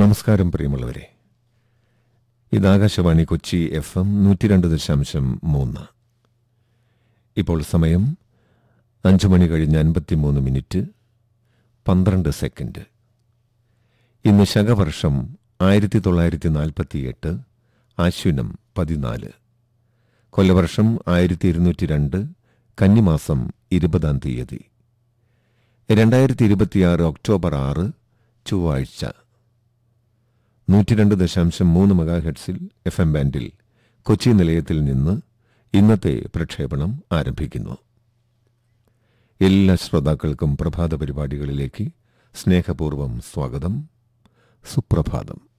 നമസ്കാരം പ്രിയമുള്ളവരെ ഇത് ആകാശവാണി കൊച്ചി എഫ് എം നൂറ്റി രണ്ട് ദശാംശം മൂന്ന് ഇപ്പോൾ സമയം അഞ്ചു മണി കഴിഞ്ഞ് അൻപത്തിമൂന്ന് മിനിറ്റ് പന്ത്രണ്ട് സെക്കൻഡ് ഇന്ന് ശകവർഷം ആയിരത്തി തൊള്ളായിരത്തി നാൽപ്പത്തിയെട്ട് ആശ്വിനം പതിനാല് കൊല്ലവർഷം ആയിരത്തി ഇരുന്നൂറ്റി രണ്ട് കന്നിമാസം ഇരുപതാം തീയതി രണ്ടായിരത്തി ഇരുപത്തിയാറ് ഒക്ടോബർ ആറ് ചൊവ്വാഴ്ച നൂറ്റിരണ്ട് ദശാംശം മൂന്ന് മെഗാഹെഡ്സിൽ എഫ് എം ബാൻഡിൽ കൊച്ചി നിലയത്തിൽ നിന്ന് ഇന്നത്തെ പ്രക്ഷേപണം ആരംഭിക്കുന്നു എല്ലാ ശ്രോതാക്കൾക്കും പ്രഭാത പരിപാടികളിലേക്ക് സ്നേഹപൂർവ്വം സ്വാഗതം സുപ്രഭാതം